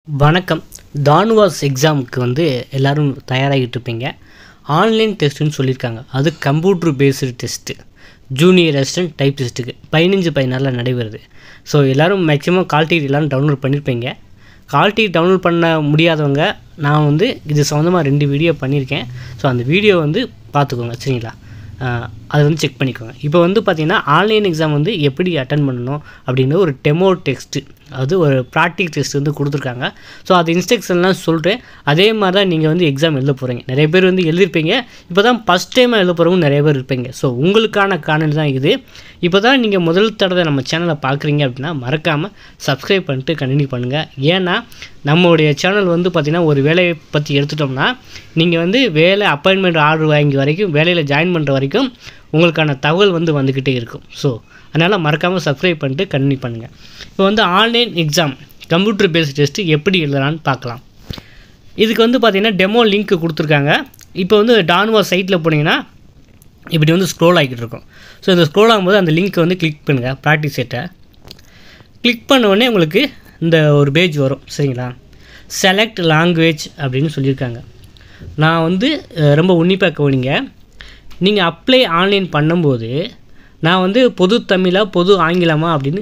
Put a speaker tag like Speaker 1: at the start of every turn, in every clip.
Speaker 1: வணக்கம் தானுவாஸ் எக்ஸாமுக்கு வந்து எல்லோரும் தயாராகிட்டு இருப்பீங்க ஆன்லைன் டெஸ்ட்டுன்னு சொல்லியிருக்காங்க அது computer based test junior assistant type டெஸ்ட்டுக்கு பதினஞ்சு பதினாறில் நடைபெறுது ஸோ எல்லோரும் மேக்ஸிமம் கால் டிக்கெட் எல்லோரும் டவுன்லோட் பண்ணியிருப்பீங்க கால் டிக்கெட் டவுன்லோட் பண்ண முடியாதவங்க நான் வந்து இது சம்மந்தமாக ரெண்டு வீடியோ பண்ணியிருக்கேன் ஸோ அந்த வீடியோ வந்து பார்த்துக்கோங்க சரிங்களா ஆஹ் அதை வந்து செக் பண்ணிக்கோங்க இப்போ வந்து பார்த்தீங்கன்னா ஆன்லைன் எக்ஸாம் வந்து எப்படி அட்டன் பண்ணணும் அப்படின்னு ஒரு டெமோ டெஸ்ட்டு அது ஒரு ப்ராக்டிக் டெஸ்ட் வந்து கொடுத்துருக்காங்க ஸோ அது இன்ஸ்ட்ரக்ஷன்லாம் சொல்கிறேன் அதே மாதிரி தான் நீங்கள் வந்து எக்ஸாம் எழுத போகிறீங்க நிறைய பேர் வந்து எழுதிருப்பீங்க இப்போ தான் ஃபஸ்ட் டைம் எழுத போகிறவங்க நிறைய பேர் இருப்பீங்க ஸோ உங்களுக்கான காணொலி தான் இது இப்போ தான் நீங்கள் முதல் தடவை நம்ம சேனலை பார்க்குறீங்க அப்படின்னா மறக்காமல் சப்ஸ்கிரைப் பண்ணிட்டு கண்டினியூ பண்ணுங்கள் ஏன்னா நம்மளுடைய சேனல் வந்து பார்த்திங்கன்னா ஒரு வேலையை பற்றி எடுத்துட்டோம்னா நீங்கள் வந்து வேலை அப்பாயின்மெண்ட் ஆர்டர் வாங்கி வரைக்கும் வேலையில் ஜாயின் பண்ணுற வரைக்கும் உங்களுக்கான தகவல் வந்து வந்துக்கிட்டே இருக்கும் ஸோ அதனால் மறக்காமல் சப்ஸ்கிரைப் பண்ணிட்டு கண்டினியூ பண்ணுங்கள் இப்போ வந்து online exam computer based test எப்படி எழுதலான்னு பார்க்கலாம் இதுக்கு வந்து பார்த்திங்கன்னா டெமோ லிங்க் கொடுத்துருக்காங்க இப்போ வந்து டான்வா சைட்டில் போனீங்கன்னா இப்படி வந்து ஸ்க்ரோல் ஆகிக்கிட்டு இருக்கும் ஸோ இந்த ஸ்க்ரோல் ஆகும்போது அந்த லிங்க்கை வந்து கிளிக் பண்ணுங்கள் ப்ராக்டிஸ் செட்டை கிளிக் பண்ண உடனே உங்களுக்கு இந்த ஒரு பேஜ் வரும் சரிங்களா செலக்ட் லாங்குவேஜ் அப்படின்னு சொல்லியிருக்காங்க நான் வந்து அஹ், ரொம்ப உன்னிப்பாக கவனிங்க நீங்கள் அப்ளை ஆன்லைன் பண்ணும்போது நான் வந்து பொது தமிழா பொது ஆங்கிலமா அப்படின்னு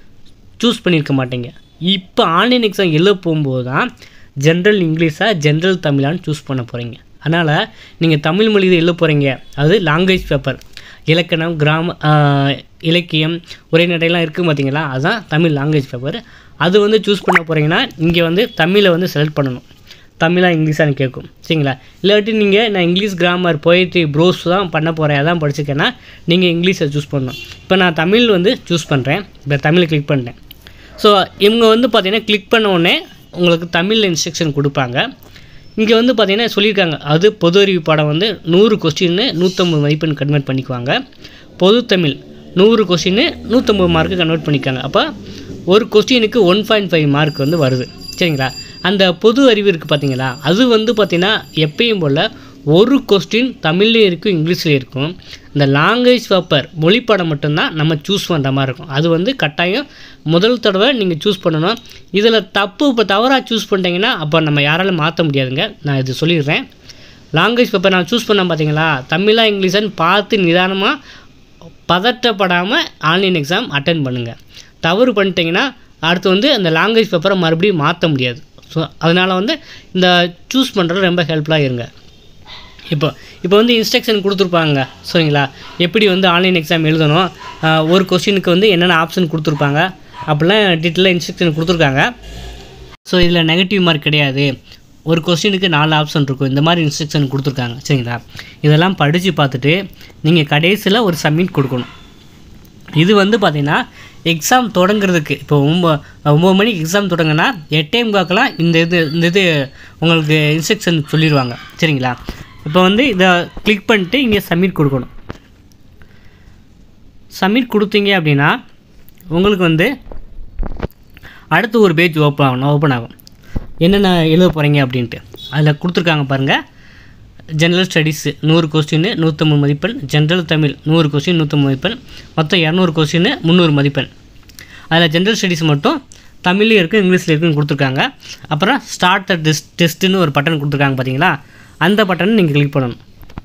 Speaker 1: சூஸ் பண்ணியிருக்க மாட்டீங்க இப்போ ஆன்லைன் எக்ஸாம் எழுத போகும்போது தான் ஜென்ரல் இங்கிலீஷாக ஜென்ரல் தமிழான்னு சூஸ் பண்ண போகிறீங்க அதனால் நீங்கள் தமிழ் மொழியில் எழுத போகிறீங்க அது லாங்குவேஜ் பேப்பர் இலக்கணம் கிராம ஆஹ், இலக்கியம் உரைநடைலாம் இருக்குது பார்த்தீங்களா அதுதான் தமிழ் லாங்குவேஜ் பேப்பர் அது வந்து சூஸ் பண்ண போகிறீங்கன்னா இங்கே வந்து தமிழை வந்து செலக்ட் பண்ணணும் தமிழா இங்கிலீஷான்னு கேட்கும் சரிங்களா இல்லாட்டி நீங்கள் நான் இங்கிலீஷ் கிராமர் போயிட்டு ப்ரோஸ் தான் பண்ண போகிறேன் அதான் படிச்சிருக்கேன்னா நீங்கள் இங்கிலீஷை சூஸ் பண்ணணும் இப்போ நான் தமிழ் வந்து சூஸ் பண்ணுறேன் இப்போ தமிழ் கிளிக் பண்ணிட்டேன் ஸோ இவங்க வந்து பார்த்தீங்கன்னா கிளிக் பண்ண உடனே உங்களுக்கு தமிழில் இன்ஸ்ட்ரக்ஷன் கொடுப்பாங்க இங்கே வந்து பார்த்தீங்கன்னா சொல்லியிருக்காங்க அது பொது அறிவு பாடம் வந்து நூறு கொஸ்டின்னு நூற்றம்பது மதிப்பெண் கன்வெர்ட் பண்ணிக்குவாங்க பொது தமிழ் நூறு கொஸ்டின்னு நூற்றம்பது மார்க்கு கன்வெர்ட் பண்ணிக்காங்க அப்போ ஒரு கொஸ்டினுக்கு ஒன் பாயிண்ட் ஃபைவ் மார்க் வந்து வருது சரிங்களா அந்த பொது அறிவு இருக்குது பார்த்தீங்களா அது வந்து பார்த்திங்கன்னா எப்பயும் போல் ஒரு கொஸ்டின் தமிழ்லேயும் இருக்கும் இங்கிலீஷ்லேயும் இருக்கும் இந்த லாங்குவேஜ் பேப்பர் மொழிப்பாடம் மட்டும்தான் நம்ம சூஸ் பண்ணுற மாதிரி இருக்கும் அது வந்து கட்டாயம் முதல் தடவை நீங்கள் சூஸ் பண்ணணும் இதில் தப்பு இப்போ தவறாக சூஸ் பண்ணிட்டீங்கன்னா அப்போ நம்ம யாராலும் மாற்ற முடியாதுங்க நான் இது சொல்லிடுறேன் லாங்குவேஜ் பேப்பர் நான் சூஸ் பண்ணேன் பார்த்தீங்களா தமிழா இங்கிலீஷான்னு பார்த்து நிதானமாக பதட்டப்படாமல் ஆன்லைன் எக்ஸாம் அட்டன் பண்ணுங்கள் தவறு பண்ணிட்டீங்கன்னா அடுத்து வந்து அந்த லாங்குவேஜ் பேப்பரை மறுபடியும் மாற்ற முடியாது ஸோ அதனால் வந்து இந்த சூஸ் பண்ணுறது ரொம்ப ஹெல்ப்ஃபுல்லாக இருங்க இப்போ இப்போ வந்து இன்ஸ்ட்ரக்ஷன் கொடுத்துருப்பாங்க சரிங்களா எப்படி வந்து ஆன்லைன் எக்ஸாம் எழுதணும் ஆஹ் ஒரு கொஸ்டினுக்கு வந்து என்னென்ன ஆப்ஷன் கொடுத்துருப்பாங்க அப்படிலாம் டீட்டெயிலாக இன்ஸ்ட்ரக்ஷன் கொடுத்துருக்காங்க ஸோ இதில் நெகட்டிவ் மார்க் கிடையாது ஒரு கொஸ்டினுக்கு நாலு ஆப்ஷன் இருக்கும் இந்த மாதிரி இன்ஸ்ட்ரக்ஷன் கொடுத்துருக்காங்க சரிங்களா இதெல்லாம் படித்து பார்த்துட்டு நீங்கள் கடைசியில் ஒரு சப்மிட் கொடுக்கணும் இது வந்து பார்த்தீங்கன்னா எக்ஸாம் தொடங்குறதுக்கு இப்போ ஒம்பது ஒம்பது மணிக்கு எக்ஸாம் தொடங்குனா எட்டே முக்காக்கெல்லாம் இந்த இது இந்த இது உங்களுக்கு இன்ஸ்ட்ரக்ஷன் சொல்லிடுவாங்க சரிங்களா இப்போ வந்து இதை கிளிக் பண்ணிட்டு இங்கே சப்மிட் கொடுக்கணும் சப்மிட் கொடுத்தீங்க அப்படின்னா உங்களுக்கு வந்து அடுத்து ஒரு பேஜ் ஓப்பன் ஆகணும் ஓப்பன் ஆகும் என்னென்ன எழுத போகிறீங்க அப்படின்ட்டு அதில் கொடுத்துருக்காங்க பாருங்கள் ஜென்ரல் ஸ்டடீஸு நூறு கொஸ்டின் நூற்றம்பது மதிப்பெண் ஜென்ரல் தமிழ் நூறு கொஸ்டின் நூற்றம்பது மதிப்பெண் மொத்தம் இரநூறு கொஸ்டின் முந்நூறு மதிப்பெண் அதில் ஜென்ரல் ஸ்டடீஸ் மட்டும் தமிழ்லையும் இருக்குது இங்கிலீஷில் இருக்குன்னு கொடுத்துருக்காங்க அப்புறம் ஸ்டார்ட் டெஸ்ட் டெஸ்ட்டுன்னு ஒரு பட்டன் கொடுத்துருக்காங்க பார்த்தீங்களா அந்த பட்டனை நீங்கள் கிளிக் பண்ணணும்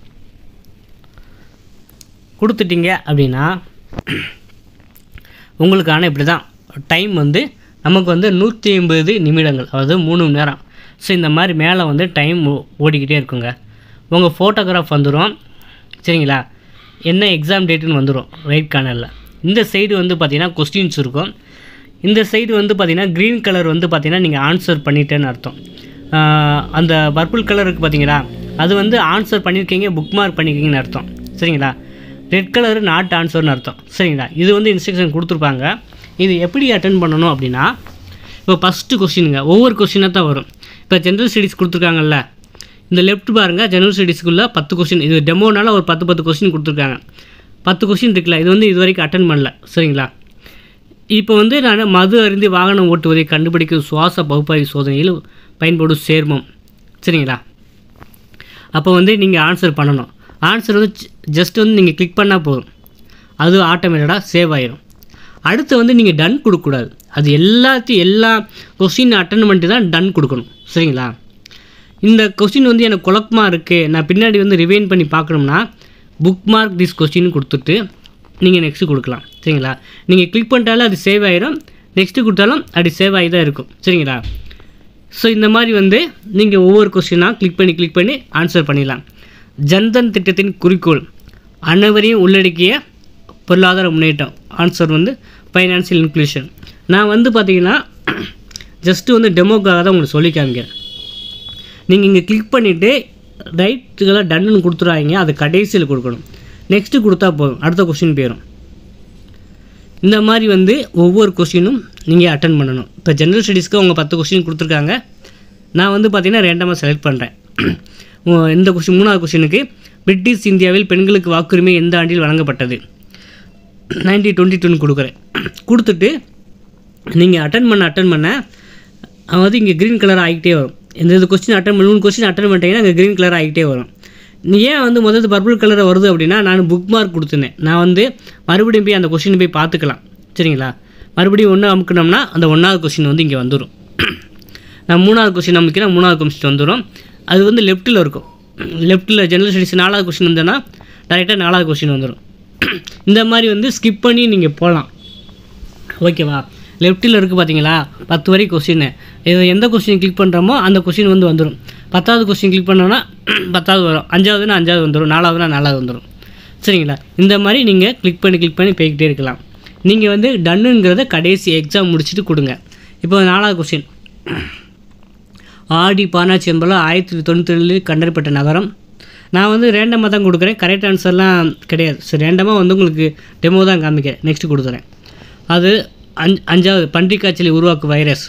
Speaker 1: கொடுத்துட்டீங்க அப்படின்னா உங்களுக்கான இப்படி தான் டைம் வந்து நமக்கு வந்து நூற்றி ஐம்பது நிமிடங்கள் அதாவது மூணு மணி நேரம் ஸோ இந்த மாதிரி மேலே வந்து டைம் ஓடிக்கிட்டே இருக்குங்க உங்கள் ஃபோட்டோகிராஃப் வந்துடும் சரிங்களா என்ன எக்ஸாம் டேட்டுன்னு வந்துடும் ரைட் கார்னரில் இந்த சைடு வந்து பார்த்திங்கன்னா கொஸ்டின்ஸ் இருக்கும் இந்த சைடு வந்து பார்த்திங்கன்னா க்ரீன் கலர் வந்து பார்த்திங்கன்னா நீங்கள் ஆன்சர் பண்ணிட்டேன்னு அர்த்தம் ஆஹ் அந்த பர்பிள் கலர் இருக்குது பார்த்தீங்களா அது வந்து ஆன்சர் பண்ணியிருக்கீங்க புக் மார்க் பண்ணியிருக்கீங்கன்னு அர்த்தம் சரிங்களா ரெட் கலர் நாட் ஆன்சர்னு அர்த்தம் சரிங்களா இது வந்து இன்ஸ்ட்ரக்ஷன் கொடுத்துருப்பாங்க இது எப்படி அட்டன் பண்ணணும் அப்படின்னா இப்போ ஃபஸ்ட்டு கொஸ்டினுங்க ஒவ்வொரு கொஸ்டினாக தான் வரும் இப்போ ஜென்ரல் ஸ்டடீஸ் கொடுத்துருக்காங்கல்ல இந்த லெஃப்ட் பாருங்கள் ஜெனரல் ஸ்டடீஸ்க்குள்ளே பத்து கொஸ்டின் இது டெமோனால ஒரு பத்து பத்து கொஸ்டின் கொடுத்துருக்காங்க பத்து கொஸ்டின் இருக்குல்ல இது வந்து இது வரைக்கும் அட்டன் பண்ணல சரிங்களா இப்போ வந்து நான் மது அருந்தி வாகனம் ஓட்டுவதை கண்டுபிடிக்கும் சுவாச பகுப்பாய்வு சோதனையில் பயன்படும் சேர்மம் சரிங்களா அப்போ வந்து நீங்கள் ஆன்சர் பண்ணணும் ஆன்சர் வந்து ஜஸ்ட் வந்து நீங்கள் கிளிக் பண்ணால் போதும் அது ஆட்டோமேட்டடாக சேவ் ஆயிடும் அடுத்து வந்து நீங்கள் டன் கொடுக்கக்கூடாது அது எல்லாத்தையும் எல்லா கொஸ்டின் அட்டன் பண்ணிட்டு தான் டன் கொடுக்கணும் சரிங்களா இந்த கொஸ்டின் வந்து எனக்கு குழப்பமாக இருக்குது நான் பின்னாடி வந்து ரிவைன் பண்ணி பார்க்கணும்னா புக் மார்க் திஸ் கொஸ்டின் கொடுத்துட்டு நீங்கள் நெக்ஸ்ட்டு கொடுக்கலாம் சரிங்களா நீங்கள் கிளிக் பண்ணிட்டாலும் அது சேவ் ஆயிரும் நெக்ஸ்ட்டு கொடுத்தாலும் அது சேவ் ஆகி தான் இருக்கும் சரிங்களா ஸோ இந்த மாதிரி வந்து நீங்கள் ஒவ்வொரு கொஸ்டினாக கிளிக் பண்ணி கிளிக் பண்ணி ஆன்சர் பண்ணிடலாம் ஜன்தன் திட்டத்தின் குறிக்கோள் அனைவரையும் உள்ளடக்கிய பொருளாதார முன்னேற்றம் ஆன்சர் வந்து ஃபைனான்சியல் இன்க்ளூஷன் நான் வந்து பார்த்தீங்கன்னா ஜஸ்ட்டு வந்து டெமோக்காக தான் உங்களுக்கு சொல்லி காமிக்கிறேன் நீங்கள் இங்கே கிளிக் பண்ணிவிட்டு ரைட்டுகளை டன்னு கொடுத்துருவாங்க அது கடைசியில் கொடுக்கணும் நெக்ஸ்ட்டு கொடுத்தா போதும் அடுத்த கொஸ்டின் போயிடும் இந்த மாதிரி வந்து ஒவ்வொரு கொஸ்டினும் நீங்கள் அட்டன் பண்ணணும் இப்போ ஜென்ரல் ஸ்டடீஸ்க்கு அவங்க பத்து கொஸ்டின் கொடுத்துருக்காங்க நான் வந்து பார்த்தீங்கன்னா ரேண்டமாக செலக்ட் பண்ணுறேன் இந்த கொஸ்டின் மூணாவது கொஸ்டினுக்கு பிரிட்டிஷ் இந்தியாவில் பெண்களுக்கு வாக்குரிமை எந்த ஆண்டில் வழங்கப்பட்டது நைன்டி டுவெண்ட்டி டூன்னு கொடுக்குறேன் கொடுத்துட்டு நீங்கள் அட்டன் பண்ண அட்டன் பண்ண அதாவது இங்கே க்ரீன் கலர் ஆகிட்டே வரும் எந்த இது கொஸ்டின் அட்டன் பண்ண மூணு கொஸ்டின் அட்டன் பண்ணிட்டீங்கன்னா இங்கே க்ரீன் கலர் ஆகிட்டே வரும் நீ ஏன் வந்து முதல்ல பர்பிள் கலர் வருது அப்படின்னா நான் புக் மார்க் கொடுத்துருந்தேன் நான் வந்து மறுபடியும் போய் அந்த கொஸ்டின் போய் பார்த்துக்கலாம் சரிங்களா மறுபடியும் ஒன்று அமுக்கணும்னா அந்த ஒன்றாவது கொஸ்டின் வந்து இங்கே வந்துடும் நான் மூணாவது கொஸ்டின் அமுக்கினா மூணாவது கொஸ்டின் வந்துடும் அது வந்து லெஃப்ட்டில் இருக்கும் லெஃப்ட்டில் ஜெனரல் ஸ்டடீஸ் நாலாவது கொஸ்டின் வந்ததுன்னா டேரெக்டாக நாலாவது கொஸ்டின் வந்துடும் இந்த மாதிரி வந்து ஸ்கிப் பண்ணி நீங்கள் போகலாம் ஓகேவா லெஃப்ட்டில் இருக்குது பார்த்தீங்களா பத்து வரை கொஸ்டின் இது எந்த கொஸ்டின் கிளிக் பண்ணுறோமோ அந்த கொஸ்டின் வந்து வந்துடும் பத்தாவது கொஸ்டின் கிளிக் பண்ணோன்னா பத்தாவது வரும் அஞ்சாவதுனா அஞ்சாவது வந்துடும் நாலாவதுனா நாலாவது வந்துடும் சரிங்களா இந்த மாதிரி நீங்கள் கிளிக் பண்ணி கிளிக் பண்ணி போய்கிட்டே இருக்கலாம் நீங்கள் வந்து டன்னுங்கிறத கடைசி எக்ஸாம் முடிச்சுட்டு கொடுங்க இப்போ நாலாவது கொஸ்டின் ஆடி பானாச்சி என்பதில் ஆயிரத்தி தொண்ணூற்றி ஏழில் கண்டறியப்பட்ட நகரம் நான் வந்து ரேண்டமாக தான் கொடுக்குறேன் கரெக்ட் ஆன்சர்லாம் கிடையாது சரி ரேண்டமாக வந்து உங்களுக்கு டெமோ தான் காமிக்கிறேன் நெக்ஸ்ட் கொடுக்குறேன் அது அஞ் அஞ்சாவது பன்றிக் காய்ச்சலை உருவாக்கும் வைரஸ்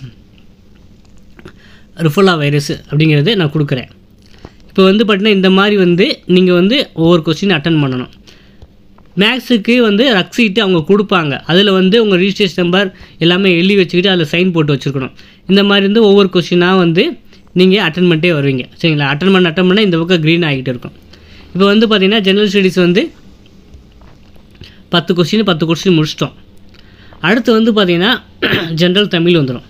Speaker 1: ரிஃபோலா வைரஸ் அப்படிங்கிறது நான் கொடுக்குறேன் இப்போ வந்து பார்த்தீங்கன்னா இந்த மாதிரி வந்து நீங்கள் வந்து ஒவ்வொரு கொஸ்டின் அட்டன் பண்ணணும் மேக்ஸுக்கு வந்து ரக்ஸீட்டு அவங்க கொடுப்பாங்க அதில் வந்து உங்கள் ரிஜிஸ்ட்ரேஷன் நம்பர் எல்லாமே எழுதி வச்சுக்கிட்டு அதில் சைன் போட்டு வச்சுருக்கணும் இந்த மாதிரி வந்து ஒவ்வொரு கொஸ்டினாக வந்து நீங்கள் அட்டன் பண்ணிட்டே வருவீங்க சரிங்களா அட்டன் பண்ண அட்டன் பண்ண இந்த பக்கம் க்ரீன் ஆகிட்டு இருக்கும் இப்போ வந்து பார்த்தீங்கன்னா ஜெனரல் ஸ்டடீஸ் வந்து பத்து கொஸ்டின் பத்து கொஸ்டின் முடிச்சிட்டோம் அடுத்து வந்து பார்த்தீங்கன்னா ஜென்ரல் தமிழ் வந்துடும்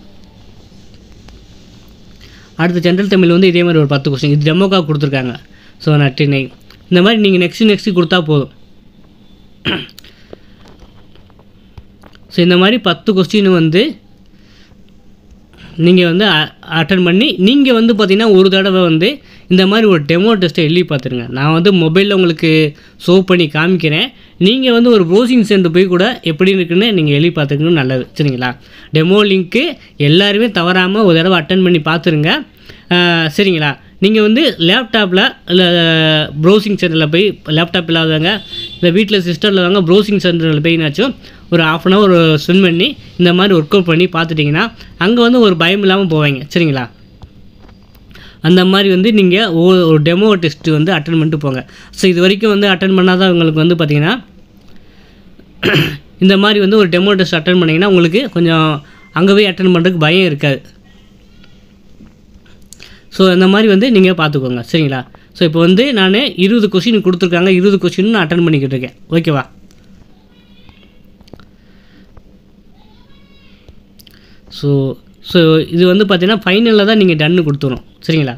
Speaker 1: அடுத்து ஜென்ரல் தமிழ் வந்து இதே மாதிரி ஒரு பத்து கொஸ்டின் இது டெமோக்காக கொடுத்துருக்காங்க ஸோ நட்டினை இந்த மாதிரி நீங்கள் நெக்ஸ்ட்டு நெக்ஸ்ட்டு கொடுத்தா போதும் ஸோ இந்த மாதிரி பத்து கொஸ்டின் வந்து நீங்கள் வந்து அட்டன் பண்ணி நீங்கள் வந்து பார்த்தீங்கன்னா ஒரு தடவை வந்து இந்த மாதிரி ஒரு டெமோ டெஸ்ட்டை எழுதி பார்த்துருங்க நான் வந்து மொபைலில் உங்களுக்கு ஷோ பண்ணி காமிக்கிறேன் நீங்கள் வந்து ஒரு ப்ரௌசிங் சென்டர் போய் கூட எப்படி இருக்குன்னு நீங்கள் எழுதி பார்த்துக்கணும் நல்லது சரிங்களா டெமோ லிங்க்கு எல்லாருமே தவறாமல் ஒரு தடவை அட்டன் பண்ணி பார்த்துருங்க ஆஹ் சரிங்களா நீங்கள் வந்து லேப்டாப்பில் இல்லை ப்ரௌசிங் சென்டரில் போய் லேப்டாப் இல்லாதவங்க இல்லை வீட்டில் சிஸ்டரில் வாங்க ப்ரௌசிங் சென்டரில் போய்னாச்சும் ஒரு ஆஃப் அன் ஹவர் ஸ்பெண்ட் பண்ணி இந்த மாதிரி ஒர்க் அவுட் பண்ணி பார்த்துட்டிங்கன்னா அங்கே வந்து ஒரு பயம் இல்லாமல் போவாங்க சரிங்களா அந்த மாதிரி வந்து நீங்கள் ஒரு டெமோ டெஸ்ட்டு வந்து அட்டன் பண்ணிட்டு போங்க ஸோ இது வரைக்கும் வந்து அட்டன் பண்ணாதான் உங்களுக்கு வந்து பார்த்தீங்கன்னா இந்த மாதிரி வந்து ஒரு டெமோ டெஸ்ட் அட்டன் பண்ணிங்கன்னா உங்களுக்கு கொஞ்சம் அங்கே போய் அட்டன் பண்ணுறதுக்கு பயம் இருக்காது ஸோ அந்த மாதிரி வந்து நீங்கள் பார்த்துக்கோங்க சரிங்களா ஸோ இப்போ வந்து நான் இருபது கொஷின் கொடுத்துருக்காங்க இருபது கொஷின் நான் அட்டன் பண்ணிக்கிட்டு இருக்கேன் ஓகேவா ஸோ ஸோ இது வந்து பார்த்தீங்கன்னா ஃபைனலில் தான் நீங்கள் டன்னு கொடுத்துரும் சரிங்களா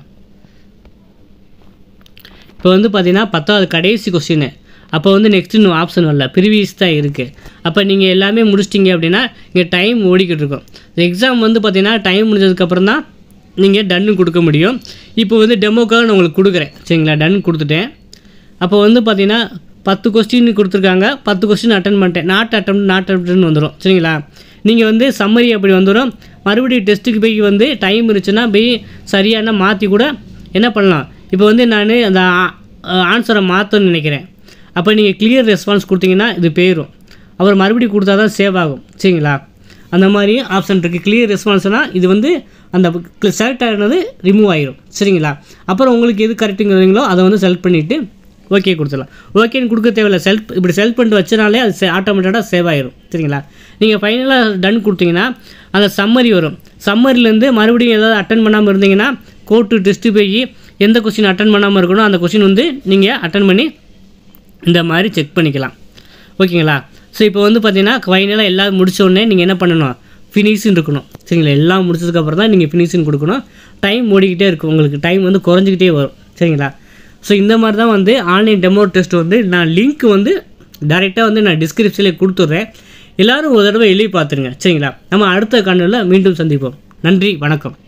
Speaker 1: இப்போ வந்து பார்த்தீங்கன்னா பத்தாவது கடைசி கொஸ்டின் அப்போ வந்து நெக்ஸ்ட் இன்னும் ஆப்ஷன் வரல ப்ரிவியஸ் தான் இருக்குது அப்போ நீங்கள் எல்லாமே முடிச்சிட்டிங்க அப்படின்னா இங்கே டைம் ஓடிக்கிட்டு இருக்கும் எக்ஸாம் வந்து பார்த்தீங்கன்னா டைம் முடிஞ்சதுக்கப்புறம் தான் நீங்கள் டன்னு கொடுக்க முடியும் இப்போ வந்து டெமோக்காக நான் உங்களுக்கு கொடுக்குறேன் சரிங்களா டன் கொடுத்துட்டேன் அப்போ வந்து பார்த்தீங்கன்னா பத்து கொஸ்டின் கொடுத்துருக்காங்க பத்து கொஸ்டின் அட்டன் பண்ணிட்டேன் நாட் அட்டம் நாட் அட்டம்னு வந்துடும் சரிங்களா நீங்கள் வந்து சம்மரி அப்படி வந்துடும் மறுபடியும் டெஸ்ட்டுக்கு போய் வந்து டைம் இருந்துச்சுன்னா போய் சரியான மாற்றி கூட என்ன பண்ணலாம் இப்போ வந்து நான் அந்த ஆன்சரை மாற்றணும்னு நினைக்கிறேன் அப்போ நீங்கள் கிளியர் ரெஸ்பான்ஸ் கொடுத்தீங்கன்னா இது போயிடும் அப்புறம் மறுபடியும் கொடுத்தா தான் சேவ் ஆகும் சரிங்களா அந்த மாதிரி ஆப்ஷன் இருக்குது கிளியர் ரெஸ்பான்ஸ்னால் இது வந்து அந்த செலக்ட் ஆகினது ரிமூவ் ஆயிரும் சரிங்களா அப்புறம் உங்களுக்கு எது கரெக்டுங்கிறீங்களோ அதை வந்து செலக்ட் பண்ணிவிட்டு ஓகே கொடுத்துடலாம் ஓகேன்னு கொடுக்க தேவையில்ல செல்ஃப் இப்படி செலக்ட் பண்ணிட்டு வச்சனாலே அது ஆட்டோமேட்டடாக சேவ் ஆயிரும் சரிங்களா நீங்கள் ஃபைனலாக டன் கொடுத்தீங்கன்னா அந்த சம்மரி வரும் சம்மரிலேருந்து மறுபடியும் ஏதாவது அட்டன் பண்ணாமல் இருந்தீங்கன்னா கோர்ட்டு டெஸ்ட்டு போய் எந்த கொஸ்டின் அட்டன் பண்ணாமல் இருக்கணும் அந்த கொஸ்டின் வந்து நீங்கள் அட்டன் பண்ணி இந்த மாதிரி செக் பண்ணிக்கலாம் ஓகேங்களா ஸோ இப்போ வந்து பார்த்தீங்கன்னா ஃபைனலாக எல்லாம் முடிச்ச உடனே நீங்கள் என்ன பண்ணணும் ஃபினிஷிங் இருக்கணும் சரிங்களா எல்லாம் முடிச்சதுக்கப்புறம் தான் நீங்கள் ஃபினிஷிங் கொடுக்கணும் டைம் ஓடிக்கிட்டே இருக்கும் உங்களுக்கு டைம் வந்து குறைஞ்சிக்கிட்டே வரும் சரிங்களா ஸோ இந்த மாதிரி தான் வந்து ஆன்லைன் டெமோ டெஸ்ட் வந்து நான் லிங்க் வந்து டேரெக்டாக வந்து நான் டிஸ்கிரிப்ஷனில் கொடுத்துட்றேன் எல்லாரும் ஒரு தடவை எழுதி பார்த்துருங்க சரிங்களா நம்ம அடுத்த காணொலியில் மீண்டும் சந்திப்போம் நன்றி வணக்கம்